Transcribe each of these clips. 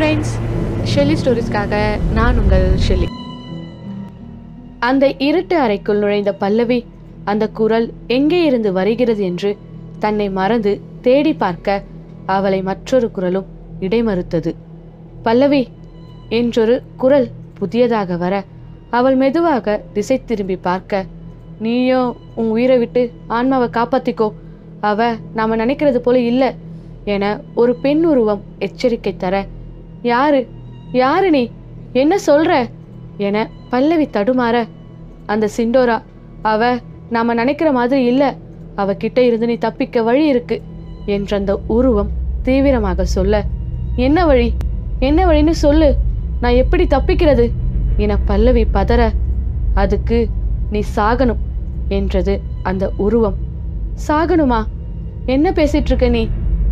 friends Shelley ஸ்டோரிஸ்க்காக நான் உங்கள் Shelley அந்த இருட்டு அறைக்குள் நுழைந்த பல்லவி அந்த குரல் எங்கே இருந்து வருகிறது என்று தன்னை மறந்து தேடி பார்க்க அவளை மற்றொரு குரலும் இடைமறுத்தது பல்லவி என்றொரு குரல் புதியதாக வர அவள் மெதுவாக திசை திரும்பி பார்க்க நீயோ உன் உயிரை விட்டு ஆன்மாவை காப்பாத்திக்கோ அவ நாம நினைக்கிறது போல இல்ல என ஒரு பெண் உருவம் எச்சரிக்கை தர யாரு யாரு நீ என்ன சொல்ற என பல்லவி தடுமாற அந்த சிண்டோரா அவ நாம நினைக்கிற மாதிரி இல்ல அவ கிட்ட இருந்து நீ தப்பிக்க வழி இருக்கு என்ற அந்த உருவம் தீவிரமாக சொல்ல என்ன வழி என்ன வழின்னு சொல்லு நான் எப்படி தப்பிக்கிறது என பல்லவி பதற அதுக்கு நீ சாகணும் என்றது அந்த உருவம் சாகணுமா என்ன பேசிட்டு இருக்க நீ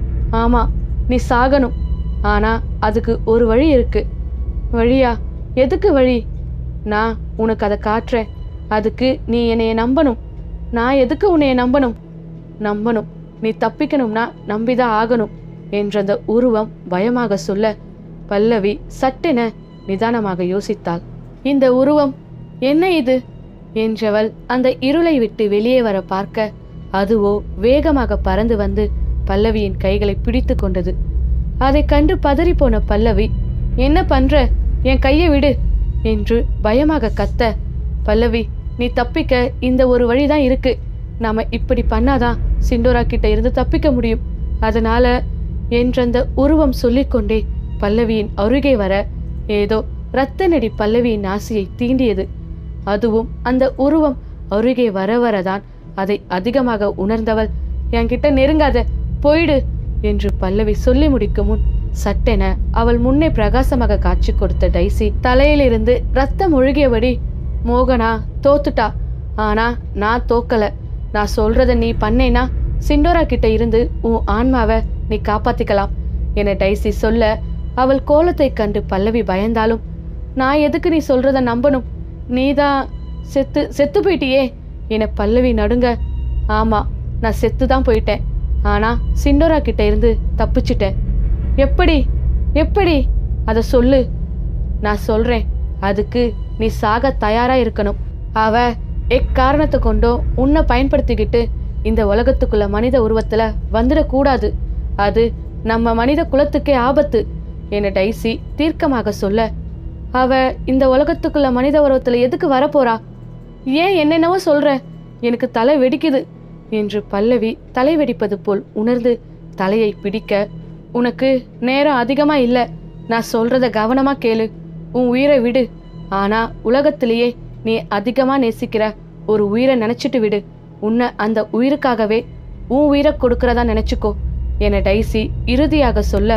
ஆமா நீ சாகணும் ஆனா அதுக்கு ஒரு வழி இருக்கு வழியா எதுக்கு வழி நான் உனக்கு அதை காட்டுறேன் அதுக்கு நீ என்னைய நம்பணும் நான் எதுக்கு உன்னைய நம்பணும் நம்பணும் நீ தப்பிக்கணும்னா நம்பிதான் ஆகணும் என்ற அந்த உருவம் பயமாக சொல்ல பல்லவி சட்டென நிதானமாக யோசித்தாள் இந்த உருவம் என்ன இது என்றவள் அந்த இருளை விட்டு வெளியே வர பார்க்க அதுவோ வேகமாக பறந்து வந்து பல்லவியின் கைகளை பிடித்து கொண்டது அதை கண்டு பதறிப்போன பல்லவி என்ன பண்ற என் கையை விடு என்று பயமாக கத்த பல்லவி நீ தப்பிக்க இந்த ஒரு வழிதான் இருக்கு நாம இப்படி பண்ணாதான் சிண்டோரா கிட்ட இருந்து தப்பிக்க முடியும் அதனால என்றந்த உருவம் சொல்லிக்கொண்டே பல்லவியின் அருகே வர ஏதோ இரத்த நெடி பல்லவியின் நாசியை தீண்டியது அதுவும் அந்த உருவம் அருகே வர வரதான் அதை அதிகமாக உணர்ந்தவள் என்கிட்ட நெருங்காத போயிடு என்று பல்லவி சொல்லி முடிக்கும் முன் சட்டென அவள் முன்னே பிரகாசமாக காட்சி கொடுத்த டைசி தலையிலிருந்து ரத்தம் ஒழுகியபடி மோகனா தோத்துட்டா ஆனா நான் தோக்கல நான் சொல்றத நீ பண்ணேனா சிண்டோரா கிட்ட இருந்து உன் ஆன்மாவை நீ காப்பாத்திக்கலாம் என டைசி சொல்ல அவள் கோலத்தை கண்டு பல்லவி பயந்தாலும் நான் எதுக்கு நீ சொல்றத நம்பணும் நீதான் செத்து செத்து போயிட்டியே என பல்லவி நடுங்க ஆமா நான் செத்து தான் போயிட்டேன் ஆனா சிண்டோரா கிட்ட இருந்து தப்பிச்சிட்டேன் எப்படி எப்படி அத சொல்லு நான் சொல்றேன் அதுக்கு நீ சாக தயாரா இருக்கணும் அவ எக்காரணத்தை கொண்டோ உன்னை பயன்படுத்திக்கிட்டு இந்த உலகத்துக்குள்ள மனித உருவத்துல வந்துடக்கூடாது அது நம்ம மனித குலத்துக்கே ஆபத்து என டைசி தீர்க்கமாக சொல்ல அவ இந்த உலகத்துக்குள்ள மனித உருவத்துல எதுக்கு வரப்போறா ஏன் என்னென்னவோ சொல்ற எனக்கு தலை வெடிக்குது என்று பல்லவி தலை வெடிப்பது போல் உணர்ந்து தலையை பிடிக்க உனக்கு நேரம் அதிகமா இல்ல நான் சொல்றத கவனமா கேளு உன் உயிரை விடு ஆனா உலகத்திலேயே நீ அதிகமா நேசிக்கிற ஒரு உயிரை நினைச்சிட்டு விடு உன்னை அந்த உயிருக்காகவே உன் உயிரை கொடுக்கறதா நினைச்சுக்கோ என டைசி இறுதியாக சொல்ல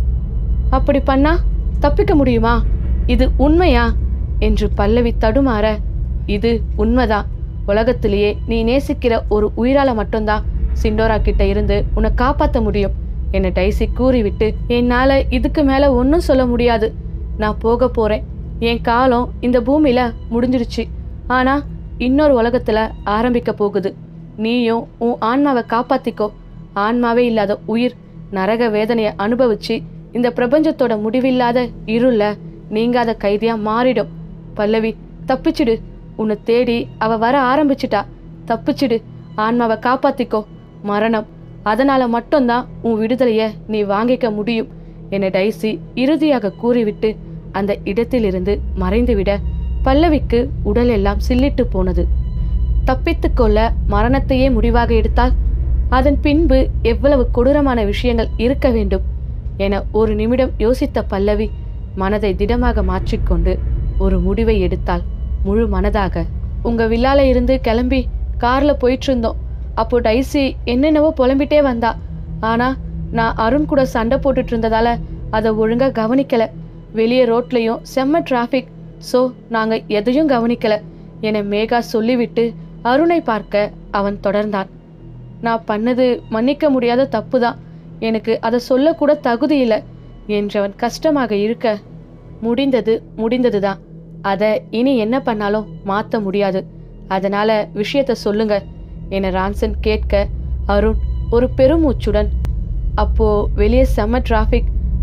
அப்படி பண்ணா தப்பிக்க முடியுமா இது உண்மையா என்று பல்லவி தடுமாற இது உண்மைதான் உலகத்திலேயே நீ நேசிக்கிற ஒரு உயிரால மட்டும்தான் சிண்டோரா கிட்ட இருந்து உன்னை காப்பாத்த முடியும் என டைசி கூறிவிட்டு என்னால இதுக்கு மேல ஒன்றும் சொல்ல முடியாது நான் போக போறேன் என் காலம் இந்த பூமியில முடிஞ்சிடுச்சு ஆனா இன்னொரு உலகத்துல ஆரம்பிக்க போகுது நீயும் உன் ஆன்மாவை காப்பாத்திக்கோ ஆன்மாவே இல்லாத உயிர் நரக வேதனையை அனுபவிச்சு இந்த பிரபஞ்சத்தோட முடிவில்லாத இருள நீங்காத கைதியா மாறிடும் பல்லவி தப்பிச்சிடு உன்னை தேடி அவ வர ஆரம்பிச்சிட்டா தப்பிச்சிடு ஆன்மாவை காப்பாத்திக்கோ மரணம் அதனால மட்டும்தான் உன் விடுதலைய நீ வாங்கிக்க முடியும் என டைசி இறுதியாக கூறிவிட்டு அந்த இடத்திலிருந்து மறைந்துவிட பல்லவிக்கு உடல் எல்லாம் சில்லிட்டு போனது தப்பித்துக் கொள்ள மரணத்தையே முடிவாக எடுத்தால் அதன் பின்பு எவ்வளவு கொடூரமான விஷயங்கள் இருக்க வேண்டும் என ஒரு நிமிடம் யோசித்த பல்லவி மனதை திடமாக மாற்றிக்கொண்டு ஒரு முடிவை எடுத்தாள் முழு மனதாக உங்க வில்லால இருந்து கிளம்பி கார்ல போயிட்டு இருந்தோம் அப்போ டைசி என்னென்னவோ புலம்பிட்டே வந்தா ஆனா நான் அருண் கூட சண்டை போட்டுட்டு இருந்ததால அதை ஒழுங்கா கவனிக்கல வெளியே ரோட்லயும் செம்ம டிராஃபிக் ஸோ நாங்க எதையும் கவனிக்கல என மேகா சொல்லிவிட்டு அருணை பார்க்க அவன் தொடர்ந்தான் நான் பண்ணது மன்னிக்க முடியாத தப்பு தான் எனக்கு அதை சொல்லக்கூட தகுதி இல்லை என்றவன் கஷ்டமாக இருக்க முடிந்தது முடிந்தது தான் அதை இனி என்ன பண்ணாலும் மாற்ற முடியாது அதனால விஷயத்த சொல்லுங்க என ரான்சன் கேட்க அருண் ஒரு பெருமூச்சுடன் அப்போ வெளியே செம்ம டிராஃபிக்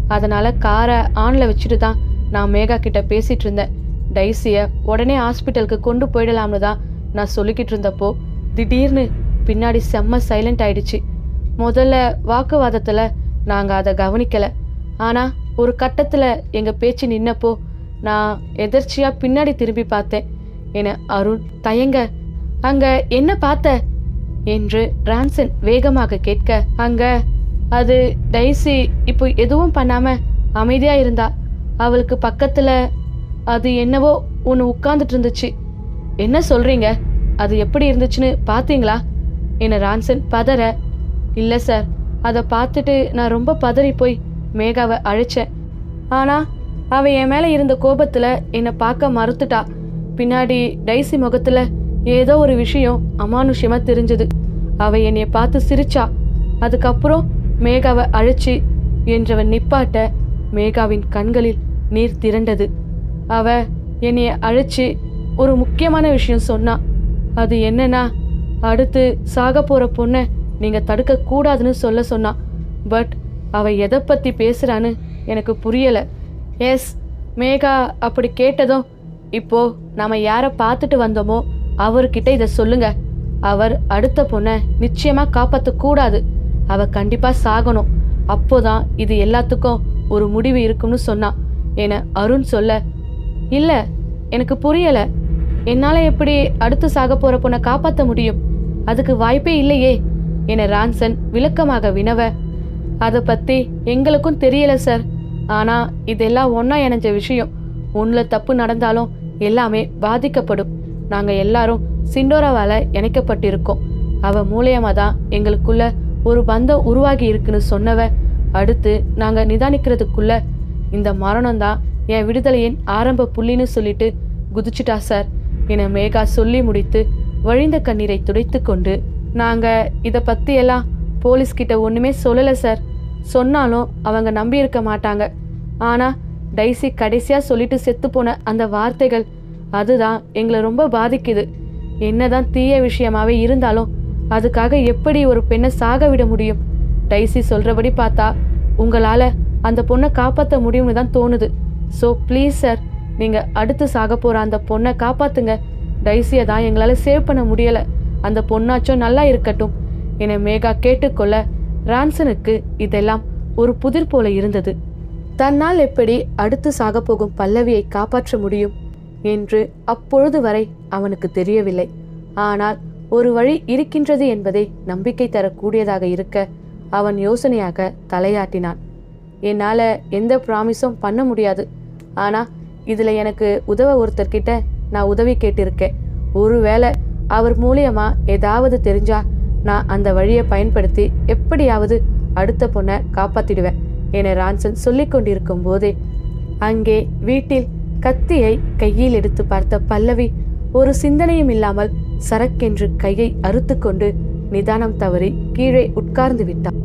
அதனால காரை ஆன்ல வச்சுட்டு தான் நான் மேகா கிட்ட பேசிட்டு இருந்தேன் டைசியை உடனே ஹாஸ்பிட்டலுக்கு கொண்டு போயிடலாம்னு தான் நான் சொல்லிக்கிட்டு இருந்தப்போ திடீர்னு பின்னாடி செம்ம சைலண்ட் ஆயிடுச்சு முதல்ல வாக்குவாதத்தில் நாங்கள் அதை கவனிக்கலை ஆனால் ஒரு கட்டத்தில் எங்கள் பேச்சு நின்னப்போ நான் எதர்ச்சியாக பின்னாடி திரும்பி பார்த்தேன் என அருண் தயங்க அங்கே என்ன பார்த்த என்று ரான்சன் வேகமாக கேட்க அங்க அது டைசி இப்போ எதுவும் பண்ணாம அமைதியா இருந்தா அவளுக்கு பக்கத்துல அது என்னவோ ஒன்று உட்கார்ந்துட்டு இருந்துச்சு என்ன சொல்றீங்க அது எப்படி இருந்துச்சுன்னு பார்த்தீங்களா என ரான்சன் பதற இல்லை சார் அதை பார்த்துட்டு நான் ரொம்ப பதறி போய் மேகாவை அழைச்சேன் ஆனா அவ என் மேலே இருந்த கோபத்துல என்னை பார்க்க மறுத்துட்டா பின்னாடி டைசி முகத்துல ஏதோ ஒரு விஷயம் அமானுஷ்யமா தெரிஞ்சது அவ என்னைய பார்த்து சிரிச்சா அதுக்கப்புறம் மேகாவை அழைச்சி என்றவன் நிப்பாட்ட மேகாவின் கண்களில் நீர் திரண்டது அவ என்னைய அழைச்சி ஒரு முக்கியமான விஷயம் சொன்னா அது என்னன்னா அடுத்து சாக போற பொண்ணை நீங்க தடுக்க கூடாதுன்னு சொல்ல சொன்னா பட் அவ எதை பத்தி பேசுறான்னு எனக்கு புரியல எஸ் மேகா அப்படி கேட்டதும் இப்போ நாம யாரை பார்த்துட்டு வந்தோமோ அவர்கிட்ட இதை சொல்லுங்க அவர் அடுத்த பொண்ணை நிச்சயமா காப்பாத்த கூடாது அவ கண்டிப்பா சாகணும் அப்போதான் இது எல்லாத்துக்கும் ஒரு முடிவு இருக்கும்னு சொன்னான் என அருண் சொல்ல இல்ல எனக்கு புரியல என்னால எப்படி அடுத்து சாக போற பொண்ணை காப்பாத்த முடியும் அதுக்கு வாய்ப்பே இல்லையே என ரான்சன் விளக்கமாக வினவ அதை பத்தி எங்களுக்கும் தெரியல சார் ஆனா இதெல்லாம் ஒண்ணா இணைஞ்ச விஷயம் ஒண்ணுல தப்பு நடந்தாலும் எல்லாமே பாதிக்கப்படும் நாங்க எல்லாரும் சிண்டோராவால இணைக்கப்பட்டிருக்கோம் அவ மூலியமா தான் எங்களுக்குள்ள ஒரு பந்தம் உருவாகி இருக்குன்னு சொன்னவ அடுத்து நாங்க நிதானிக்கிறதுக்குள்ள இந்த மரணம் தான் என் விடுதலையின் ஆரம்ப புள்ளின்னு சொல்லிட்டு குதிச்சிட்டா சார் என மேகா சொல்லி முடித்து வழிந்த கண்ணீரை துடைத்து கொண்டு நாங்க இத பத்தி எல்லாம் போலீஸ் கிட்ட ஒண்ணுமே சொல்லல சார் சொன்னாலும் அவங்க நம்பி இருக்க மாட்டாங்க ஆனா டைசி கடைசியா சொல்லிட்டு செத்து போன அந்த வார்த்தைகள் அதுதான் எங்களை ரொம்ப பாதிக்குது என்னதான் தீய விஷயமாவே இருந்தாலும் அதுக்காக எப்படி ஒரு பெண்ணை சாக விட முடியும் டைசி சொல்றபடி பார்த்தா உங்களால அந்த பொண்ணை காப்பாற்ற முடியும்னு தான் தோணுது ஸோ ப்ளீஸ் சார் நீங்க அடுத்து சாக போற அந்த பொண்ணை காப்பாத்துங்க டைசியை தான் எங்களால சேவ் பண்ண முடியல அந்த பொண்ணாச்சும் நல்லா இருக்கட்டும் என மேகா கேட்டுக்கொள்ள ரான்சனுக்கு இதெல்லாம் ஒரு புதிர் போல இருந்தது தன்னால் எப்படி அடுத்து சாகப்போகும் பல்லவியை காப்பாற்ற முடியும் என்று அப்பொழுது வரை அவனுக்கு தெரியவில்லை ஆனால் ஒரு வழி இருக்கின்றது என்பதை நம்பிக்கை தரக்கூடியதாக இருக்க அவன் யோசனையாக தலையாட்டினான் என்னால எந்த ப்ராமிஸும் பண்ண முடியாது ஆனா இதுல எனக்கு உதவ ஒருத்தர்கிட்ட நான் உதவி கேட்டிருக்கேன் ஒருவேளை அவர் மூலியமா ஏதாவது தெரிஞ்சா நான் அந்த வழியை பயன்படுத்தி எப்படியாவது அடுத்த பொண்ணை காப்பாத்திடுவேன் என ரான்சன் சொல்லிக் கொண்டிருக்கும் போதே அங்கே வீட்டில் கத்தியை கையில் எடுத்து பார்த்த பல்லவி ஒரு சிந்தனையும் இல்லாமல் சரக்கென்று கையை அறுத்துக்கொண்டு நிதானம் தவறி கீழே உட்கார்ந்து விட்டான்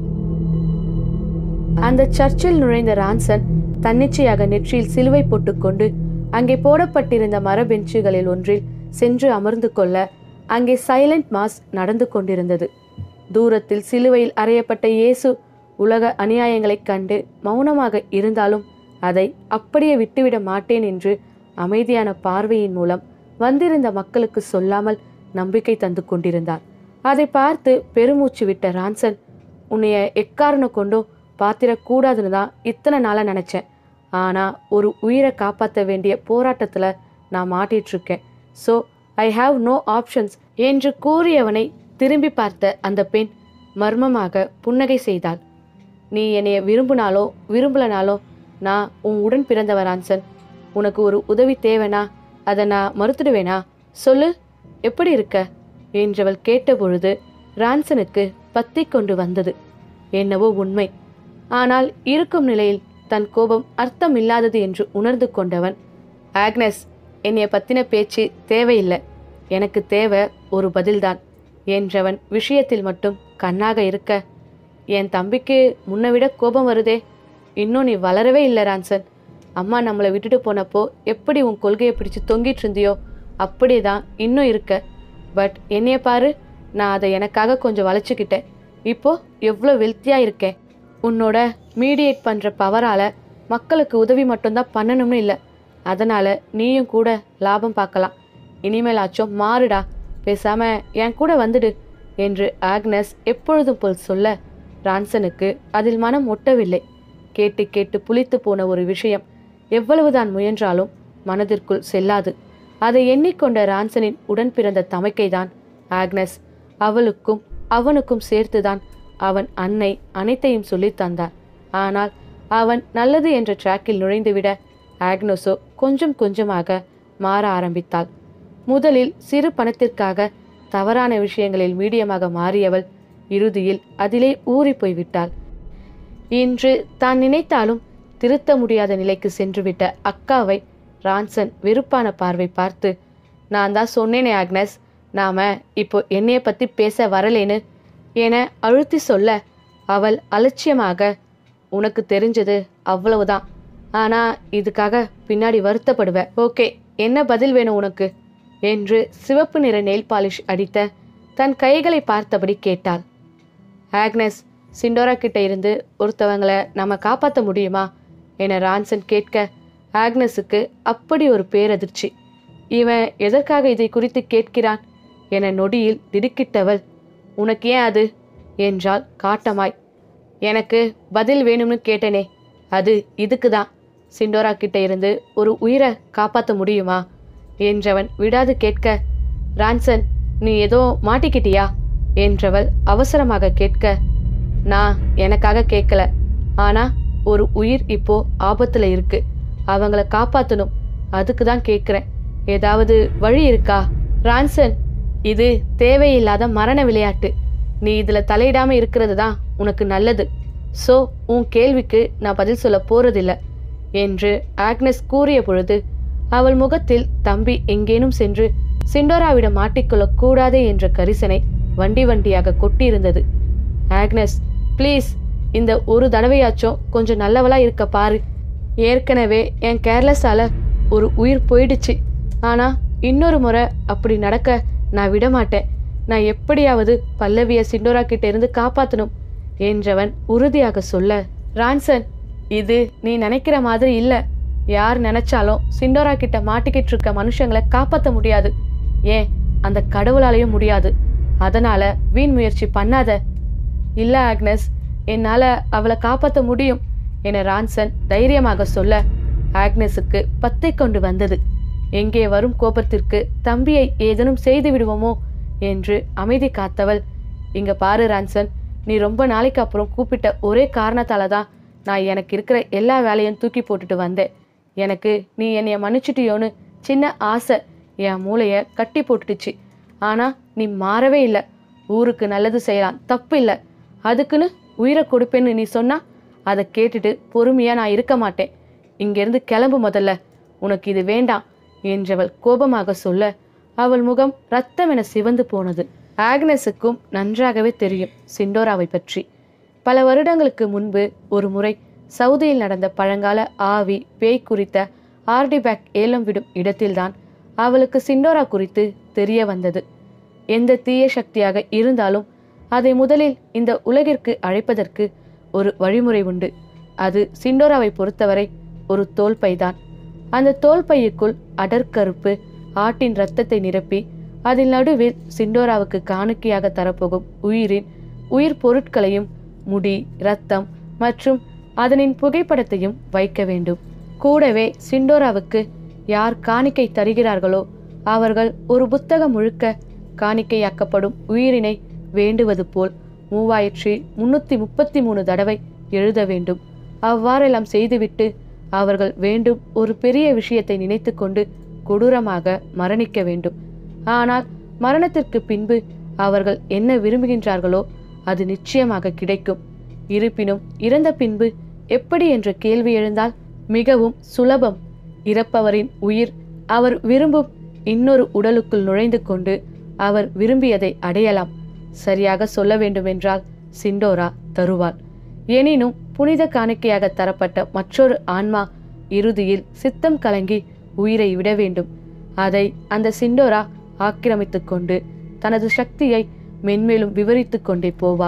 அந்த சர்ச்சில் நுழைந்த ரான்சன் தன்னிச்சையாக நெற்றியில் சிலுவை போட்டுக்கொண்டு அங்கே போடப்பட்டிருந்த மர பெஞ்சுகளில் ஒன்றில் சென்று அமர்ந்து கொள்ள அங்கே சைலண்ட் மாஸ் நடந்து கொண்டிருந்தது தூரத்தில் சிலுவையில் அறையப்பட்ட இயேசு உலக அநியாயங்களைக் கண்டு மௌனமாக இருந்தாலும் அதை அப்படியே விட்டுவிட மாட்டேன் என்று அமைதியான பார்வையின் மூலம் வந்திருந்த மக்களுக்கு சொல்லாமல் நம்பிக்கை தந்து கொண்டிருந்தார் அதை பார்த்து பெருமூச்சு விட்ட ரான்சன் உன்னைய எக்காரணம் கொண்டும் பாத்திரக்கூடாதுன்னு தான் இத்தனை நாளாக நினச்சேன் ஆனால் ஒரு உயிரை காப்பாற்ற வேண்டிய போராட்டத்தில் நான் மாட்டிட்டு இருக்கேன் so I have no options என்று கூறியவனை திரும்பி பார்த்த அந்த பெண் மர்மமாக புன்னகை செய்தாள் நீ என்னைய விரும்பினாலோ விரும்பலனாலோ நான் உன் உடன் பிறந்தவ ரான்சன் உனக்கு ஒரு உதவி தேவைனா அதை நான் மறுத்துடுவேனா சொல்லு எப்படி இருக்க என்றவள் கேட்டபொழுது ரான்சனுக்கு பத்தி கொண்டு வந்தது என்னவோ உண்மை ஆனால் இருக்கும் நிலையில் தன் கோபம் அர்த்தமில்லாதது என்று உணர்ந்து கொண்டவன் ஆக்னஸ் என்னைய பத்தின பேச்சு தேவையில்லை எனக்கு தேவை ஒரு பதில்தான் என்றவன் விஷயத்தில் மட்டும் கண்ணாக இருக்க என் தம்பிக்கு முன்னை விட கோபம் வருதே இன்னும் நீ வளரவே இல்லை ரான்சன் அம்மா நம்மளை விட்டுட்டு போனப்போ எப்படி உன் கொள்கையை பிடிச்சு தொங்கிட்டு இருந்தியோ அப்படியே தான் இன்னும் இருக்க பட் என்னைய பாரு நான் அதை எனக்காக கொஞ்சம் வளைச்சுக்கிட்டேன் இப்போ எவ்வளோ வெல்த்தியாக இருக்கேன் உன்னோட மீடியேட் பண்ணுற பவரால் மக்களுக்கு உதவி மட்டும்தான் பண்ணணும்னு இல்லை அதனால் நீயும் கூட லாபம் பார்க்கலாம் இனிமேலாச்சும் மாறுடா பேசாம என் கூட வந்துடு என்று ஆக்னஸ் எப்பொழுதும் போல் சொல்ல ரான்சனுக்கு அதில் மனம் ஒட்டவில்லை கேட்டு கேட்டு புளித்து போன ஒரு விஷயம் எவ்வளவுதான் முயன்றாலும் மனதிற்குள் செல்லாது அதை எண்ணிக்கொண்ட ரான்சனின் உடன் பிறந்த தமக்கைதான் ஆக்னஸ் அவளுக்கும் அவனுக்கும் சேர்த்துதான் அவன் அன்னை அனைத்தையும் சொல்லித் தந்தார் ஆனால் அவன் நல்லது என்ற ட்ராக்கில் நுழைந்துவிட ஆக்னஸோ கொஞ்சம் கொஞ்சமாக மாற ஆரம்பித்தாள் முதலில் சிறு பணத்திற்காக தவறான விஷயங்களில் மீடியமாக மாறியவள் இறுதியில் அதிலே ஊறி போய்விட்டாள் இன்று தான் நினைத்தாலும் திருத்த முடியாத நிலைக்கு சென்றுவிட்ட அக்காவை ரான்சன் வெறுப்பான பார்வை பார்த்து நான் தான் சொன்னேனே ஆக்னஸ் நாம இப்போ என்னைய பத்தி பேச வரலேன்னு என அழுத்தி சொல்ல அவள் அலட்சியமாக உனக்கு தெரிஞ்சது அவ்வளவுதான் ஆனா இதுக்காக பின்னாடி வருத்தப்படுவ ஓகே என்ன பதில் வேணும் உனக்கு என்று சிவப்பு நிற நெயில் பாலிஷ் அடித்த தன் கைகளை பார்த்தபடி கேட்டாள் ஆக்னஸ் சிண்டோரா கிட்ட இருந்து ஒருத்தவங்களை நம்ம காப்பாற்ற முடியுமா என ரான்சன் கேட்க ஆக்னஸுக்கு அப்படி ஒரு பேரதிர்ச்சி இவன் எதற்காக இதை குறித்து கேட்கிறான் என நொடியில் திடுக்கிட்டவள் உனக்கு ஏன் அது என்றாள் காட்டமாய் எனக்கு பதில் வேணும்னு கேட்டனே அது இதுக்கு தான் சிண்டோரா கிட்ட இருந்து ஒரு உயிரை காப்பாற்ற முடியுமா என்றவன் விடாது கேட்க ரான்சன் நீ ஏதோ மாட்டிக்கிட்டியா என்றவள் அவசரமாக கேட்க நான் எனக்காக கேட்கல ஆனா ஒரு உயிர் இப்போ ஆபத்துல இருக்கு அவங்கள காப்பாத்தணும் அதுக்கு தான் கேட்குறேன் ஏதாவது வழி இருக்கா ரான்சன் இது தேவையில்லாத மரண விளையாட்டு நீ இதுல தலையிடாம இருக்கிறது தான் உனக்கு நல்லது சோ உன் கேள்விக்கு நான் பதில் சொல்ல போறதில்ல என்று ஆக்னஸ் கூறிய பொழுது அவள் முகத்தில் தம்பி எங்கேனும் சென்று சிண்டோராவிடம் மாட்டிக்கொள்ளக் கூடாதே என்ற கரிசனை வண்டி வண்டியாக கொட்டியிருந்தது ஆக்னஸ் ப்ளீஸ் இந்த ஒரு தடவையாச்சும் கொஞ்சம் நல்லவளா இருக்க பாரு ஏற்கனவே என் கேர்லெஸ்ஸால ஒரு உயிர் போயிடுச்சு ஆனா இன்னொரு முறை அப்படி நடக்க நான் விட மாட்டேன் நான் எப்படியாவது பல்லவிய சிண்டோரா கிட்ட இருந்து காப்பாத்தணும் என்றவன் உறுதியாக சொல்ல ரான்சன் இது நீ நினைக்கிற மாதிரி இல்ல யார் நினைச்சாலும் சிண்டோரா கிட்ட மாட்டிக்கிட்டு இருக்க மனுஷங்களை காப்பாத்த முடியாது ஏன் அந்த கடவுளாலையும் முடியாது அதனால வீண் முயற்சி பண்ணாத இல்ல ஆக்னஸ் என்னால அவளை காப்பாத்த முடியும் என ரான்சன் தைரியமாக சொல்ல ஆக்னஸுக்கு பத்தை கொண்டு வந்தது எங்கே வரும் கோபத்திற்கு தம்பியை ஏதேனும் செய்து விடுவோமோ என்று அமைதி காத்தவள் இங்க பாரு ரான்சன் நீ ரொம்ப நாளைக்கு அப்புறம் கூப்பிட்ட ஒரே காரணத்தால தான் நான் எனக்கு இருக்கிற எல்லா வேலையும் தூக்கி போட்டுட்டு வந்தேன் எனக்கு நீ என்னைய மன்னிச்சிட்டியோன்னு சின்ன ஆசை என் மூளைய கட்டி போட்டுடுச்சு ஆனா நீ மாறவே இல்லை ஊருக்கு நல்லது செய்யலாம் தப்பு இல்லை அதுக்குன்னு உயிரை கொடுப்பேன்னு நீ சொன்னா அதை கேட்டுட்டு பொறுமையா நான் இருக்க மாட்டேன் இங்கிருந்து கிளம்பு முதல்ல உனக்கு இது வேண்டாம் என்றவள் கோபமாக சொல்ல அவள் முகம் ரத்தம் என சிவந்து போனது ஆக்னஸுக்கும் நன்றாகவே தெரியும் சிண்டோராவை பற்றி பல வருடங்களுக்கு முன்பு ஒரு முறை சவுதியில் நடந்த பழங்கால ஆவி பேய் குறித்த ஆர்டிபேக் ஏலம் விடும் இடத்தில்தான் அவளுக்கு சிண்டோரா குறித்து தெரிய வந்தது எந்த தீய சக்தியாக இருந்தாலும் அதை முதலில் இந்த உலகிற்கு அழைப்பதற்கு ஒரு வழிமுறை உண்டு அது சிண்டோராவை பொறுத்தவரை ஒரு தோல்பைதான் அந்த தோல்பையுக்குள் அடற்கருப்பு ஆட்டின் இரத்தத்தை நிரப்பி அதில் நடுவில் சிண்டோராவுக்கு காணிக்கையாக தரப்போகும் உயிரின் உயிர் பொருட்களையும் முடி இரத்தம் மற்றும் அதனின் புகைப்படத்தையும் வைக்க வேண்டும் கூடவே சிண்டோராவுக்கு யார் காணிக்கை தருகிறார்களோ அவர்கள் ஒரு புத்தகம் முழுக்க காணிக்கையாக்கப்படும் உயிரினை வேண்டுவது போல் மூவாயிரத்தி முன்னூத்தி முப்பத்தி மூணு தடவை எழுத வேண்டும் அவ்வாறெல்லாம் செய்துவிட்டு அவர்கள் வேண்டும் ஒரு பெரிய விஷயத்தை நினைத்துக்கொண்டு கொடூரமாக மரணிக்க வேண்டும் ஆனால் மரணத்திற்கு பின்பு அவர்கள் என்ன விரும்புகின்றார்களோ அது நிச்சயமாக கிடைக்கும் இருப்பினும் இறந்த பின்பு எப்படி என்ற கேள்வி எழுந்தால் மிகவும் சுலபம் இறப்பவரின் உயிர் அவர் விரும்பும் இன்னொரு உடலுக்குள் நுழைந்து கொண்டு அவர் விரும்பியதை அடையலாம் சரியாக சொல்ல வேண்டுமென்றால் சிண்டோரா தருவாள் எனினும் புனித காணிக்கையாக தரப்பட்ட மற்றொரு ஆன்மா இறுதியில் சித்தம் கலங்கி உயிரை விட வேண்டும் அதை அந்த சிண்டோரா ஆக்கிரமித்துக் கொண்டு தனது சக்தியை மென்மேலும் விவரித்துக் கொண்டே போவாள்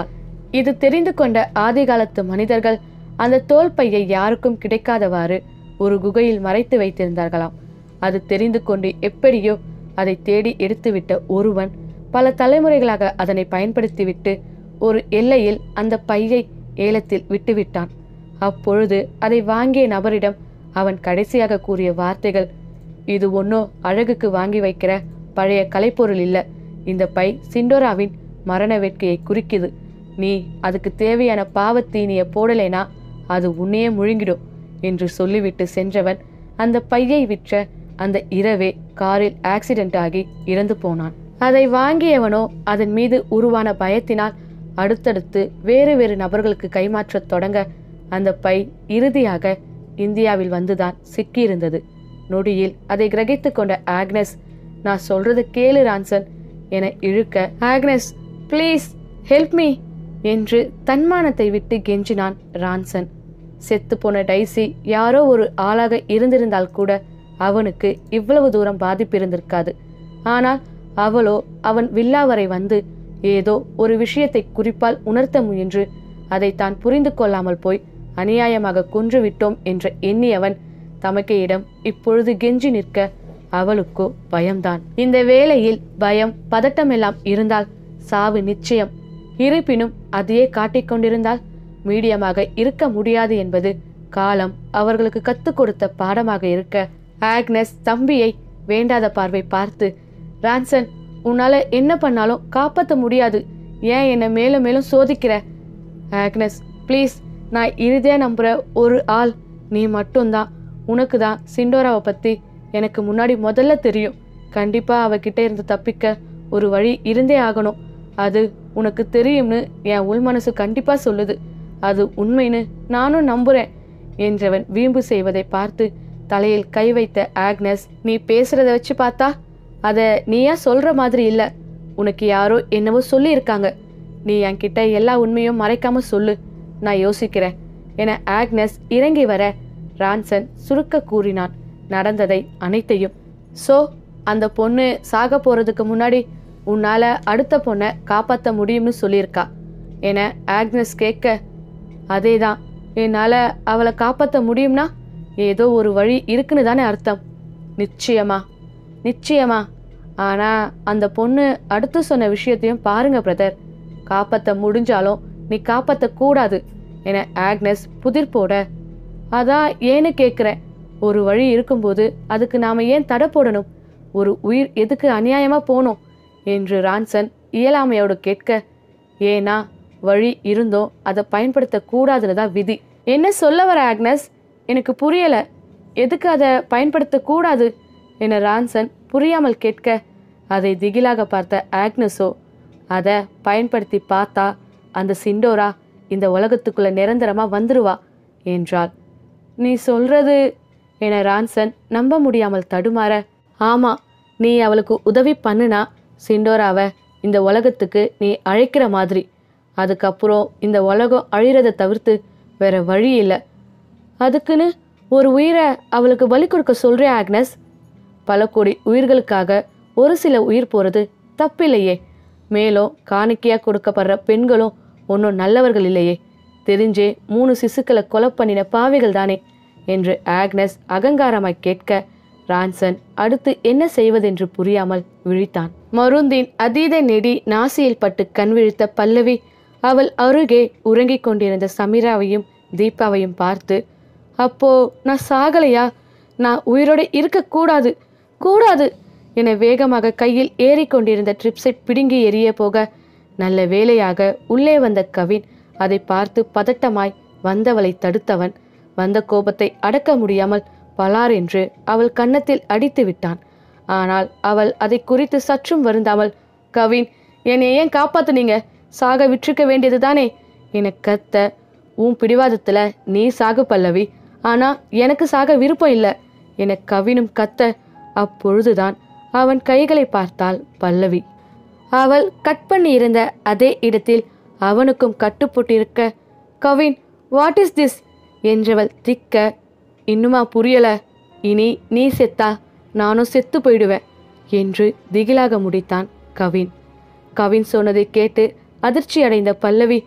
இது தெரிந்து கொண்ட ஆதிகாலத்து மனிதர்கள் அந்த தோல் பையை யாருக்கும் கிடைக்காதவாறு ஒரு குகையில் மறைத்து வைத்திருந்தார்களாம் அது தெரிந்து கொண்டு எப்படியோ அதை தேடி எடுத்துவிட்ட ஒருவன் பல தலைமுறைகளாக அதனை பயன்படுத்திவிட்டு ஒரு எல்லையில் அந்த பையை ஏலத்தில் விட்டுவிட்டான் அப்பொழுது அதை வாங்கிய நபரிடம் அவன் கடைசியாக கூறிய வார்த்தைகள் இது ஒன்னோ அழகுக்கு வாங்கி வைக்கிற பழைய கலைப்பொருள் இல்ல இந்த பை சிண்டோராவின் மரண வேட்கையை குறிக்குது நீ அதுக்கு தேவையான பாவத்தீனிய போடலைனா அது உன்னையே முழுங்கிடும் என்று சொல்லிவிட்டு சென்றவன் அந்த பையை விற்ற அந்த இரவே காரில் ஆக்சிடென்ட் ஆகி இறந்து போனான் அதை வாங்கியவனோ அதன் மீது உருவான பயத்தினால் அடுத்தடுத்து வேறு வேறு நபர்களுக்கு கைமாற்றத் தொடங்க அந்த பை இறுதியாக இந்தியாவில் வந்துதான் சிக்கியிருந்தது நொடியில் அதை கிரகித்து கொண்ட ஆக்னஸ் நான் சொல்றது கேளு ரான்சன் என இழுக்க ஆக்னஸ் ப்ளீஸ் ஹெல்ப் மீ என்று தன்மானத்தை விட்டு கெஞ்சினான் ரான்சன் செத்துப்போன டைசி யாரோ ஒரு ஆளாக இருந்திருந்தால் கூட அவனுக்கு இவ்வளவு தூரம் பாதிப்பு இருந்திருக்காது ஆனால் அவளோ அவன் வில்லா வரை வந்து ஏதோ ஒரு விஷயத்தை குறிப்பால் உணர்த்த முயன்று அதை தான் புரிந்து கொள்ளாமல் போய் அநியாயமாக கொன்றுவிட்டோம் என்று எண்ணியவன் தமக்கையிடம் இப்பொழுது கெஞ்சி நிற்க அவளுக்கோ பயம்தான் இந்த வேளையில் பயம் பதட்டமெல்லாம் இருந்தால் சாவு நிச்சயம் இருப்பினும் அதையே காட்டிக் கொண்டிருந்தால் மீடியமாக இருக்க முடியாது என்பது காலம் அவர்களுக்கு கத்துக் கொடுத்த பாடமாக இருக்க ஆக்னஸ் தம்பியை வேண்டாத பார்வை பார்த்து ரான்சன் உன்னால என்ன பண்ணாலும் காப்பாற்ற முடியாது ஏன் என்னை மேலும் மேலும் சோதிக்கிற ஆக்னஸ் ப்ளீஸ் நான் இறுதியா நம்புற ஒரு ஆள் நீ மட்டும்தான் உனக்கு தான் சிண்டோராவை பத்தி எனக்கு முன்னாடி முதல்ல தெரியும் கண்டிப்பா அவகிட்ட இருந்து தப்பிக்க ஒரு வழி இருந்தே ஆகணும் அது உனக்கு தெரியும்னு என் உள் மனசு கண்டிப்பா சொல்லுது அது உண்மைன்னு நானும் நம்புறேன் என்றவன் வீம்பு செய்வதை பார்த்து தலையில் கை வைத்த ஆக்னஸ் நீ பேசுறத வச்சு பார்த்தா அத நீயா சொல்ற மாதிரி இல்ல உனக்கு யாரோ என்னவோ சொல்லியிருக்காங்க நீ என்கிட்ட எல்லா உண்மையும் மறைக்காம சொல்லு நான் யோசிக்கிறேன் என ஆக்னஸ் இறங்கி வர ரான்சன் சுருக்க கூறினான் நடந்ததை அனைத்தையும் சோ அந்த பொண்ணு சாக போறதுக்கு முன்னாடி உன்னால அடுத்த பொண்ணை காப்பாற்ற முடியும்னு சொல்லியிருக்கா என ஆக்னஸ் கேட்க அதேதான் என்னால அவளை காப்பாற்ற முடியும்னா ஏதோ ஒரு வழி இருக்குன்னு தானே அர்த்தம் நிச்சயமா நிச்சயமா ஆனா அந்த பொண்ணு அடுத்து சொன்ன விஷயத்தையும் பாருங்க பிரதர் காப்பாற்ற முடிஞ்சாலும் நீ காப்பாற்ற கூடாது என ஆக்னஸ் புதிர் போட அதான் ஏன்னு கேட்குறேன் ஒரு வழி இருக்கும்போது அதுக்கு நாம ஏன் தடை போடணும் ஒரு உயிர் எதுக்கு அநியாயமா போகணும் என்று ரான்சன் இயலாமையோடு கேட்க ஏன்னா வழி இருந்தோம் அதை பயன்படுத்த கூடாதுன்னு தான் விதி என்ன சொல்ல வர ஆக்னஸ் எனக்கு புரியல எதுக்கு அதை பயன்படுத்த கூடாது என ரான்சன் புரியாமல் கேட்க அதை திகிலாக பார்த்த ஆக்னஸோ அதை பயன்படுத்தி பார்த்தா அந்த சிண்டோரா இந்த உலகத்துக்குள்ள நிரந்தரமா வந்துருவா என்றாள் நீ சொல்றது என ரான்சன் நம்ப முடியாமல் தடுமாற ஆமா நீ அவளுக்கு உதவி பண்ணுனா சிண்டோராவை இந்த உலகத்துக்கு நீ அழைக்கிற மாதிரி அதுக்கப்புறம் இந்த உலகம் அழிறதை தவிர்த்து வேற வழி இல்லை அதுக்குன்னு ஒரு உயிரை அவளுக்கு பலி கொடுக்க சொல்றே ஆக்னஸ் பல கோடி உயிர்களுக்காக ஒரு சில உயிர் போறது தப்பில்லையே மேலும் காணிக்கையா கொடுக்கப்படுற பெண்களும் ஒன்றும் நல்லவர்கள் இல்லையே தெரிஞ்சே மூணு சிசுக்களை கொலை பண்ணின பாவிகள் தானே என்று ஆக்னஸ் அகங்காரமாய் கேட்க ரான்சன் அடுத்து என்ன செய்வதென்று புரியாமல் விழித்தான் மருந்தின் அதீத நெடி நாசியில் பட்டு கண் விழித்த பல்லவி அவள் அருகே உறங்கிக் கொண்டிருந்த சமீராவையும் தீபாவையும் பார்த்து அப்போ நான் சாகலையா நான் உயிரோட இருக்கக்கூடாது கூடாது என வேகமாக கையில் ஏறிக்கொண்டிருந்த ட்ரிப்ஸை பிடுங்கி எறிய போக நல்ல வேளையாக உள்ளே வந்த கவின் அதை பார்த்து பதட்டமாய் வந்தவளை தடுத்தவன் வந்த கோபத்தை அடக்க முடியாமல் பலார் என்று அவள் கன்னத்தில் அடித்து விட்டான் ஆனால் அவள் அதை குறித்து சற்றும் வருந்தாமல் கவின் என்னை ஏன் காப்பாத்துனீங்க சாக விற்றுக்க வேண்டியது தானே என கத்த உன் பிடிவாதத்துல நீ சாகு பல்லவி ஆனா எனக்கு சாக விருப்பம் இல்லை என கவினும் கத்த அப்பொழுதுதான் அவன் கைகளை பார்த்தாள் பல்லவி அவள் கட் பண்ணி இருந்த அதே இடத்தில் அவனுக்கும் கட்டுப்பட்டிருக்க கவின் வாட் இஸ் திஸ் என்றவள் திக்க இன்னுமா புரியல இனி நீ செத்தா நானும் செத்து போயிடுவேன் என்று திகிலாக முடித்தான் கவின் கவின் சொன்னதை கேட்டு அதிர்ச்சி அடைந்த பல்லவி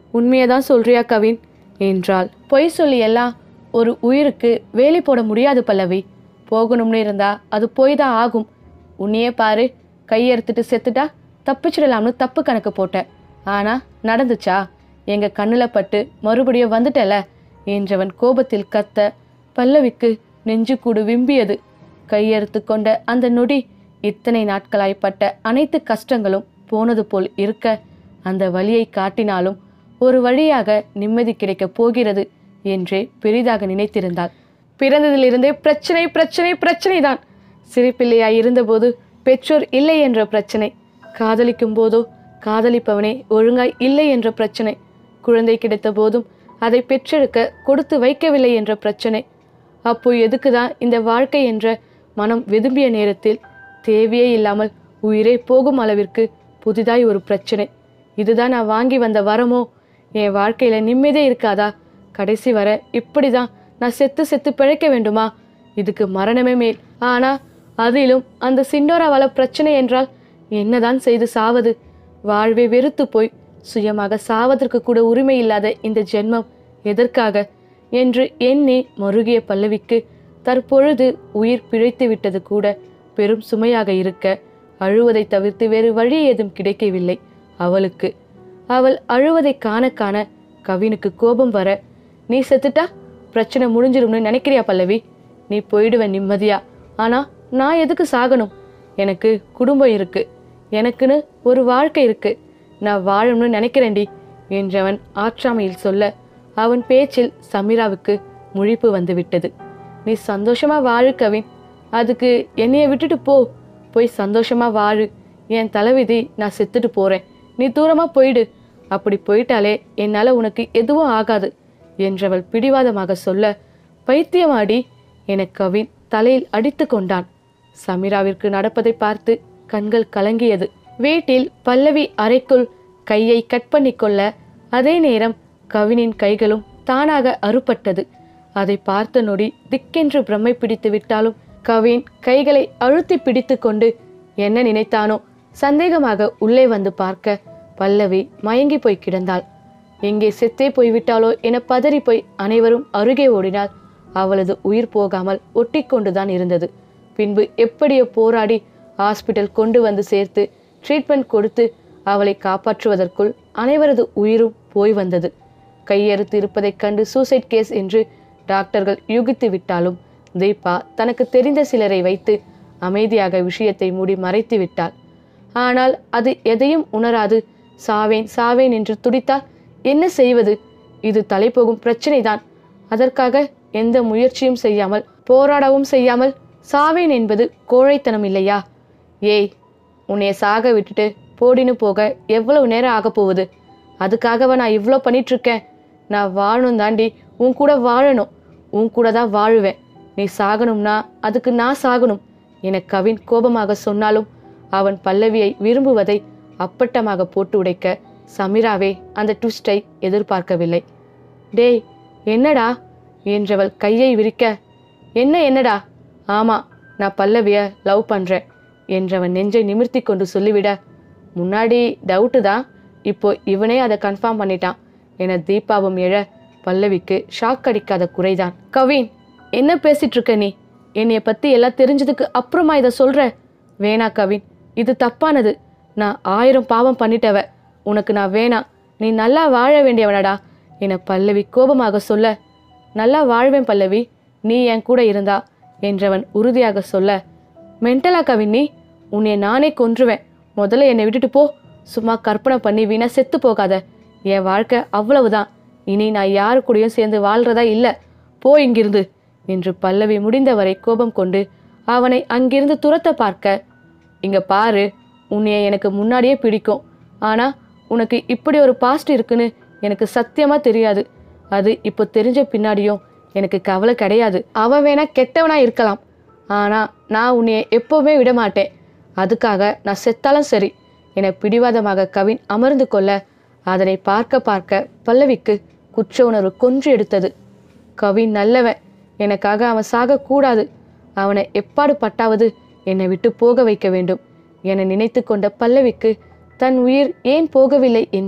உண்மையை தான் சொல்றியா கவின் என்றாள் பொய் சொல்லி எல்லாம் ஒரு உயிருக்கு வேலி போட முடியாது பல்லவி போகணும்னு இருந்தா அது போய் தான் ஆகும் உன்னையே பாரு கையெடுத்துட்டு செத்துட்டா தப்பிச்சிடலாம்னு தப்பு கணக்கு போட்ட ஆனா நடந்துச்சா எங்க கண்ணுல பட்டு மறுபடியும் வந்துட்டல என்றவன் கோபத்தில் கத்த பல்லவிக்கு நெஞ்சு கூடு விம்பியது கையெடுத்து கொண்ட அந்த நொடி இத்தனை நாட்களாய்ப்பட்ட அனைத்து கஷ்டங்களும் போனது போல் இருக்க அந்த வழியை காட்டினாலும் ஒரு வழியாக நிம்மதி கிடைக்கப் போகிறது என்றே பெரிதாக நினைத்திருந்தாள் பிறந்ததிலிருந்தே பிரச்சனை பிரச்சனை பிரச்சனை தான் சிரிப்பிள்ளையாய் இருந்தபோது பெற்றோர் இல்லை என்ற பிரச்சனை காதலிக்கும் போதோ காதலிப்பவனே ஒழுங்காய் இல்லை என்ற பிரச்சனை குழந்தை கிடைத்த போதும் அதை பெற்றெடுக்க கொடுத்து வைக்கவில்லை என்ற பிரச்சனை அப்போ எதுக்குதான் இந்த வாழ்க்கை என்ற மனம் விரும்பிய நேரத்தில் தேவையே இல்லாமல் உயிரே போகும் அளவிற்கு புதிதாய் ஒரு பிரச்சனை இதுதான் நான் வாங்கி வந்த வரமோ என் வாழ்க்கையில நிம்மதியே இருக்காதா கடைசி வர இப்படிதான் நான் செத்து செத்து பிழைக்க வேண்டுமா இதுக்கு மரணமே மேல் ஆனா அதிலும் அந்த சிண்டோராவால பிரச்சனை என்றால் என்னதான் செய்து சாவது வாழ்வே வெறுத்து போய் சுயமாக சாவதற்கு கூட உரிமை இல்லாத இந்த ஜென்மம் எதற்காக என்று எண்ணி மருகிய பல்லவிக்கு தற்பொழுது உயிர் பிழைத்து விட்டது கூட பெரும் சுமையாக இருக்க அழுவதை தவிர்த்து வேறு வழி ஏதும் கிடைக்கவில்லை அவளுக்கு அவள் அழுவதை காண காண கவினுக்கு கோபம் வர நீ செத்துட்டா பிரச்சனை முடிஞ்சிரும்னு நினைக்கிறியா பல்லவி நீ போயிடுவ நிம்மதியா ஆனா நான் எதுக்கு சாகணும் எனக்கு குடும்பம் இருக்கு எனக்குன்னு ஒரு வாழ்க்கை இருக்கு நான் வாழணும்னு நினைக்கிறேன்டி என்றவன் ஆற்றாமையில் சொல்ல அவன் பேச்சில் சமீராவுக்கு முழிப்பு வந்துவிட்டது நீ சந்தோஷமா வாழு கவின் அதுக்கு என்னைய விட்டுட்டு போ போய் சந்தோஷமா வாழு என் தலைவிதி நான் செத்துட்டு போறேன் நீ தூரமா போயிடு அப்படி போயிட்டாலே என்னால உனக்கு எதுவும் ஆகாது என்றவள் பிடிவாதமாக சொல்ல பைத்தியமாடி என கவின் தலையில் அடித்து கொண்டான் சமீராவிற்கு நடப்பதை பார்த்து கண்கள் கலங்கியது வீட்டில் பல்லவி அறைக்குள் கையை கட் பண்ணிக்கொள்ள அதே நேரம் கவினின் கைகளும் தானாக அறுபட்டது அதை பார்த்த நொடி திக்கென்று பிரமை பிடித்து விட்டாலும் கவின் கைகளை அழுத்தி பிடித்து கொண்டு என்ன நினைத்தானோ சந்தேகமாக உள்ளே வந்து பார்க்க பல்லவி மயங்கி போய் கிடந்தாள் எங்கே செத்தே போய்விட்டாளோ என பதறி போய் அனைவரும் அருகே ஓடினால் அவளது உயிர் போகாமல் ஒட்டிக்கொண்டுதான் இருந்தது பின்பு எப்படியோ போராடி ஹாஸ்பிட்டல் கொண்டு வந்து சேர்த்து ட்ரீட்மெண்ட் கொடுத்து அவளை காப்பாற்றுவதற்குள் அனைவரது உயிரும் போய் வந்தது கையறுத்து இருப்பதைக் கண்டு சூசைட் கேஸ் என்று டாக்டர்கள் யூகித்து விட்டாலும் தீபா தனக்கு தெரிந்த சிலரை வைத்து அமைதியாக விஷயத்தை மூடி மறைத்து விட்டாள் ஆனால் அது எதையும் உணராது சாவேன் சாவேன் என்று துடித்தால் என்ன செய்வது இது தலைபோகும் பிரச்சனைதான் அதற்காக எந்த முயற்சியும் செய்யாமல் போராடவும் செய்யாமல் சாவேன் என்பது கோழைத்தனம் இல்லையா ஏய் உன்னைய சாக விட்டுட்டு போடின்னு போக எவ்வளவு நேரம் ஆகப் போகுது அதுக்காகவா நான் இவ்வளோ பண்ணிட்டு இருக்கேன் நான் வாழணும் தாண்டி உன் கூட வாழணும் உன் கூட தான் வாழுவேன் நீ சாகணும்னா அதுக்கு நான் சாகணும் என கவின் கோபமாக சொன்னாலும் அவன் பல்லவியை விரும்புவதை அப்பட்டமாக போட்டு உடைக்க சமீராவே அந்த ட்விஸ்டை எதிர்பார்க்கவில்லை டேய் என்னடா என்றவள் கையை விரிக்க என்ன என்னடா ஆமா நான் பல்லவிய லவ் பண்றேன் என்றவன் நெஞ்சை நிமிர்த்தி கொண்டு சொல்லிவிட முன்னாடி டவுட்டு தான் இப்போ இவனே அதை கன்ஃபார்ம் பண்ணிட்டான் என தீபாவும் எழ பல்லவிக்கு ஷாக் அடிக்காத குறைதான் கவின் என்ன பேசிட்டு இருக்க நீ என்னைய பத்தி எல்லாம் தெரிஞ்சதுக்கு அப்புறமா இதை சொல்ற வேணா கவின் இது தப்பானது நான் ஆயிரம் பாவம் பண்ணிட்டவ உனக்கு நான் வேணாம் நீ நல்லா வாழ வேண்டியவனடா என பல்லவி கோபமாக சொல்ல நல்லா வாழ்வேன் பல்லவி நீ என் கூட இருந்தா என்றவன் உறுதியாக சொல்ல மென்டலா கவின் நீ உன்னை நானே கொன்றுவேன் முதல்ல என்னை விட்டுட்டு போ சும்மா கற்பனை பண்ணி வீணா செத்து போகாத என் வாழ்க்கை அவ்வளவுதான் இனி நான் யாரு கூடயும் சேர்ந்து வாழ்றதா இல்ல போ இங்கிருந்து என்று பல்லவி முடிந்தவரை கோபம் கொண்டு அவனை அங்கிருந்து துரத்த பார்க்க இங்க பாரு உன்னைய எனக்கு முன்னாடியே பிடிக்கும் ஆனா உனக்கு இப்படி ஒரு பாஸ்ட் இருக்குன்னு எனக்கு சத்தியமா தெரியாது அது இப்போ தெரிஞ்ச பின்னாடியும் எனக்கு கவலை கிடையாது அவன் வேணா கெட்டவனா இருக்கலாம் ஆனா நான் உன்னைய எப்பவுமே விட மாட்டேன் அதுக்காக நான் செத்தாலும் சரி என பிடிவாதமாக கவின் அமர்ந்து கொள்ள அதனை பார்க்க பார்க்க பல்லவிக்கு குற்ற உணர்வு கொன்று எடுத்தது கவின் நல்லவன் எனக்காக அவன் சாகக்கூடாது அவனை எப்பாடு பட்டாவது என்னை விட்டு போக வைக்க வேண்டும் என நினைத்து கொண்ட பல்லவிக்கு தன் உயிர் ஏன் போகவில்லை என்றே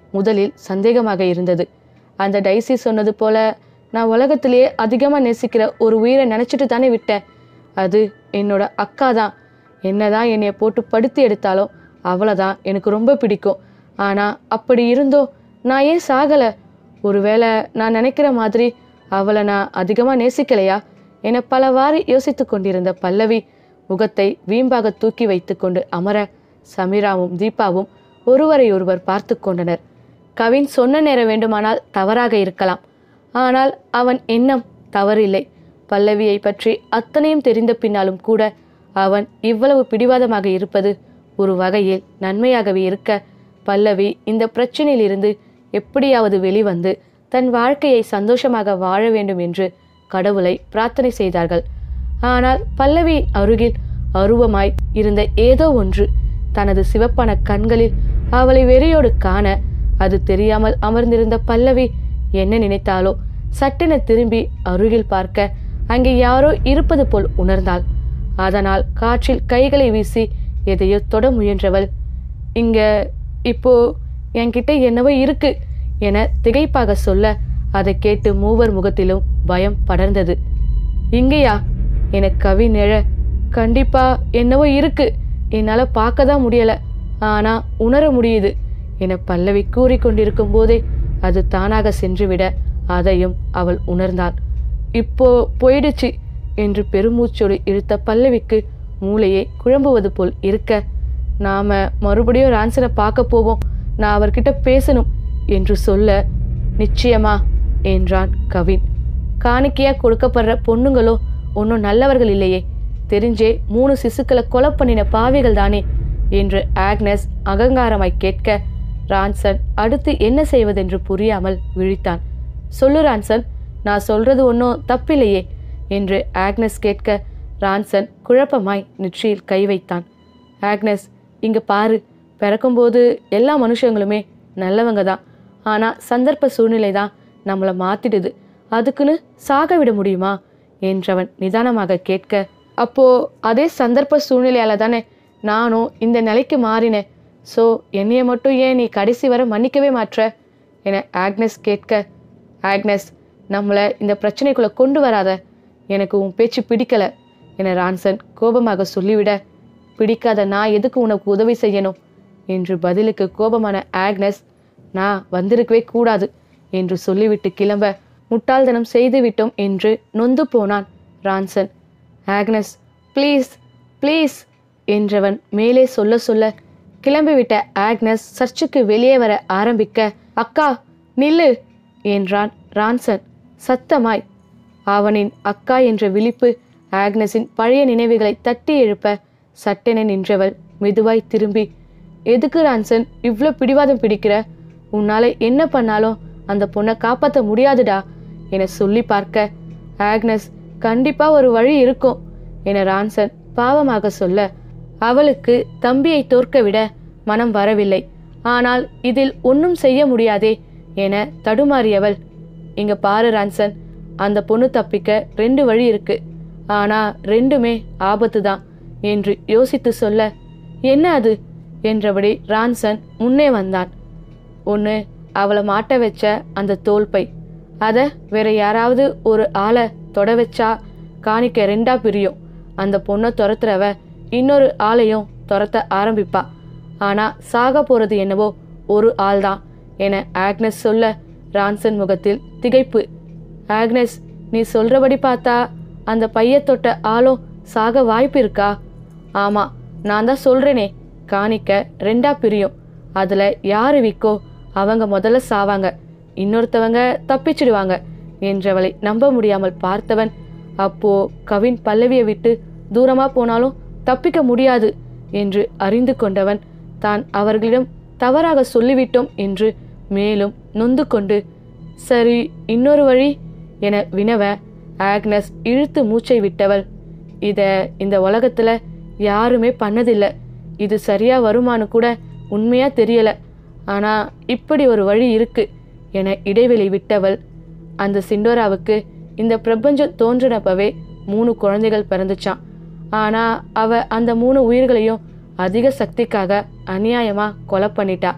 முதலில் சந்தேகமாக இருந்தது அந்த டைசி சொன்னது போல நான் உலகத்திலேயே அதிகமாக நேசிக்கிற ஒரு உயிரை நினச்சிட்டு தானே விட்டேன் அது என்னோட அக்கா தான் என்னதான் என்னைய போட்டு படுத்தி எடுத்தாலும் அவளை தான் எனக்கு ரொம்ப பிடிக்கும் ஆனால் அப்படி இருந்தும் நான் ஏன் சாகலை ஒருவேளை நான் நினைக்கிற மாதிரி அவளை நான் அதிகமாக நேசிக்கலையா என பலவாறு யோசித்து கொண்டிருந்த பல்லவி முகத்தை வீம்பாக தூக்கி வைத்துக்கொண்டு அமர சமீராவும் தீபாவும் ஒருவரை ஒருவர் பார்த்து கொண்டனர் கவின் சொன்ன நேரம் வேண்டுமானால் தவறாக இருக்கலாம் ஆனால் அவன் எண்ணம் தவறில்லை பல்லவியை பற்றி அத்தனையும் தெரிந்த பின்னாலும் கூட அவன் இவ்வளவு பிடிவாதமாக இருப்பது ஒரு வகையில் நன்மையாகவே இருக்க பல்லவி இந்த பிரச்சனையிலிருந்து எப்படியாவது வெளிவந்து தன் வாழ்க்கையை சந்தோஷமாக வாழ வேண்டும் என்று கடவுளை பிரார்த்தனை செய்தார்கள் ஆனால் பல்லவியின் அருகில் அருவமாய் இருந்த ஏதோ ஒன்று தனது சிவப்பான கண்களில் அவளை வெறியோடு காண அது தெரியாமல் அமர்ந்திருந்த பல்லவி என்ன நினைத்தாலோ சட்டென திரும்பி அருகில் பார்க்க அங்கே யாரோ இருப்பது போல் உணர்ந்தாள் அதனால் காற்றில் கைகளை வீசி எதையோ தொட முயன்றவள் இங்க இப்போ என்கிட்ட என்னவோ இருக்கு என திகைப்பாக சொல்ல அதை கேட்டு மூவர் முகத்திலும் பயம் படர்ந்தது இங்கேயா என கவி நிழ கண்டிப்பா என்னவோ இருக்கு என்னால பார்க்க தான் முடியல ஆனா உணர முடியுது என பல்லவி கூறிக்கொண்டிருக்கும் போதே அது தானாக சென்றுவிட அதையும் அவள் உணர்ந்தாள் இப்போ போயிடுச்சு என்று பெருமூச்சோடு இழுத்த பல்லவிக்கு மூளையே குழம்புவது போல் இருக்க நாம மறுபடியும் ரான்சனை பார்க்க போவோம் நான் அவர்கிட்ட பேசணும் என்று சொல்ல நிச்சயமா என்றான் கவின் காணிக்கையா கொடுக்கப்படுற பொண்ணுங்களோ ஒன்றும் நல்லவர்கள் இல்லையே தெரிஞ்சே மூணு சிசுக்களை கொலை பண்ணின பாவிகள் தானே என்று ஆக்னஸ் அகங்காரமாய் கேட்க ரான்சன் அடுத்து என்ன செய்வதென்று புரியாமல் விழித்தான் சொல்லு ரான்சன் நான் சொல்றது ஒன்றும் தப்பில்லையே என்று ஆக்னஸ் கேட்க ரான்சன் குழப்பமாய் நெற்றியில் கை வைத்தான் ஆக்னஸ் இங்க பாரு பிறக்கும்போது எல்லா மனுஷங்களுமே நல்லவங்க தான் ஆனால் சந்தர்ப்ப சூழ்நிலை தான் நம்மளை மாத்திடுது அதுக்குன்னு சாக விட முடியுமா என்றவன் நிதானமாக கேட்க அப்போ அதே சந்தர்ப்ப சூழ்நிலையால தானே நானும் இந்த நிலைக்கு மாறினேன் ஸோ என்னைய மட்டும் ஏன் நீ கடைசி வரை மன்னிக்கவே மாற்ற என ஆக்னஸ் கேட்க ஆக்னஸ் நம்மளை இந்த பிரச்சனைக்குள்ள கொண்டு வராத எனக்கு உன் பேச்சு பிடிக்கல என ரான்சன் கோபமாக சொல்லிவிட பிடிக்காத நான் எதுக்கு உனக்கு உதவி செய்யணும் என்று பதிலுக்கு கோபமான ஆக்னஸ் நான் வந்திருக்கவே கூடாது என்று சொல்லிவிட்டு கிளம்ப முட்டாள்தனம் செய்துவிட்டோம் என்று நொந்து போனான் ரான்சன் ஆக்னஸ் ப்ளீஸ் ப்ளீஸ் என்றவன் மேலே சொல்ல சொல்ல கிளம்பிவிட்ட ஆக்னஸ் சர்ச்சுக்கு வெளியே வர ஆரம்பிக்க அக்கா நில்லு என்றான் ரான்சன் சத்தமாய் அவனின் அக்கா என்ற விழிப்பு ஆக்னஸின் பழைய நினைவுகளை தட்டி எழுப்ப சட்டென நின்றவள் மெதுவாய் திரும்பி எதுக்கு ரான்சன் இவ்ளோ பிடிவாதம் பிடிக்கிற உன்னால என்ன பண்ணாலும் அந்த பொண்ணை காப்பாற்ற முடியாதுடா என சொல்லி பார்க்க ஆக்னஸ் கண்டிப்பா ஒரு வழி இருக்கும் என ரான்சன் பாவமாக சொல்ல அவளுக்கு தம்பியை தோற்க விட மனம் வரவில்லை ஆனால் இதில் ஒன்றும் செய்ய முடியாதே என தடுமாறியவள் இங்க பாரு ரான்சன் அந்த பொண்ணு தப்பிக்க ரெண்டு வழி இருக்கு ஆனா ரெண்டுமே ஆபத்து தான் என்று யோசித்து சொல்ல என்ன அது என்றபடி ரான்சன் முன்னே வந்தான் ஒன்று அவளை மாட்ட வச்ச அந்த தோல்பை அதை வேற யாராவது ஒரு ஆளை தொட வச்சா காணிக்க ரெண்டா பிரியும் அந்த பொண்ணை துரத்துறவ இன்னொரு ஆளையும் துரத்த ஆரம்பிப்பா ஆனா சாக போறது என்னவோ ஒரு ஆள்தான் என ஆக்னஸ் சொல்ல ரான்சன் முகத்தில் திகைப்பு ஆக்னஸ் நீ சொல்றபடி பார்த்தா அந்த பைய தொட்ட ஆளும் சாக வாய்ப்பு இருக்கா ஆமா நான் தான் சொல்றேனே காணிக்க ரெண்டா பிரியும் அதுல யாரு விக்கோ அவங்க முதல்ல சாவாங்க இன்னொருத்தவங்க தப்பிச்சிடுவாங்க என்றவளை நம்ப முடியாமல் பார்த்தவன் அப்போ கவின் பல்லவியை விட்டு தூரமா போனாலும் தப்பிக்க முடியாது என்று அறிந்து கொண்டவன் தான் அவர்களிடம் தவறாக சொல்லிவிட்டோம் என்று மேலும் நொந்து கொண்டு சரி இன்னொரு வழி என வினவ ஆக்னஸ் இழுத்து மூச்சை விட்டவள் இத இந்த உலகத்துல யாருமே பண்ணதில்லை இது சரியா வருமானு கூட உண்மையா தெரியல ஆனா இப்படி ஒரு வழி இருக்கு என இடைவெளி விட்டவள் அந்த சிண்டோராவுக்கு இந்த பிரபஞ்சம் தோன்றினப்பவே மூணு குழந்தைகள் பிறந்துச்சான் ஆனா அவ அந்த மூணு உயிர்களையும் அதிக சக்திக்காக அநியாயமா கொலை பண்ணிட்டா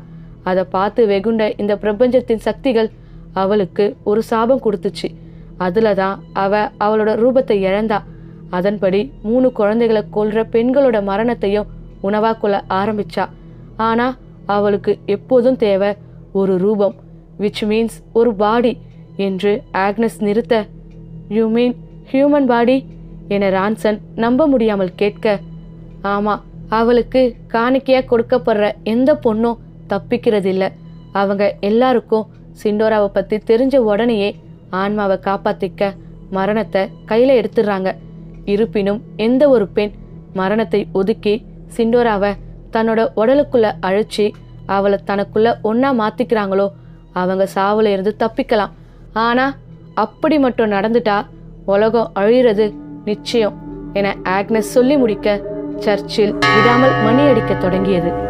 அதை பார்த்து வெகுண்ட இந்த பிரபஞ்சத்தின் சக்திகள் அவளுக்கு ஒரு சாபம் கொடுத்துச்சு அதுல தான் அவ அவளோட ரூபத்தை இழந்தா அதன்படி மூணு குழந்தைகளை கொல்ற பெண்களோட மரணத்தையும் உணவா கொள்ள ஆரம்பிச்சா ஆனா அவளுக்கு எப்போதும் தேவை ஒரு ரூபம் விச் மீன்ஸ் ஒரு பாடி என்று ஆக்னஸ் நிறுத்த யூ மீன் ஹியூமன் பாடி என ரான்சன் நம்ப முடியாமல் கேட்க ஆமா அவளுக்கு காணிக்கையா கொடுக்கப்படுற எந்த பொண்ணும் தப்பிக்கிறதில்ல அவங்க எல்லாருக்கும் சிண்டோராவை பத்தி தெரிஞ்ச உடனேயே ஆன்மாவை காப்பாத்திக்க மரணத்தை கையில எடுத்துடுறாங்க இருப்பினும் எந்த ஒரு பெண் மரணத்தை ஒதுக்கி சிண்டோராவை தன்னோட உடலுக்குள்ள அழைச்சி அவளை தனக்குள்ள ஒண்ணா மாத்திக்கிறாங்களோ அவங்க சாவுல இருந்து தப்பிக்கலாம் ஆனா அப்படி மட்டும் நடந்துட்டா உலகம் அழியிறது நிச்சயம் என ஆக்னஸ் சொல்லி முடிக்க சர்ச்சில் விடாமல் மணி அடிக்கத் தொடங்கியது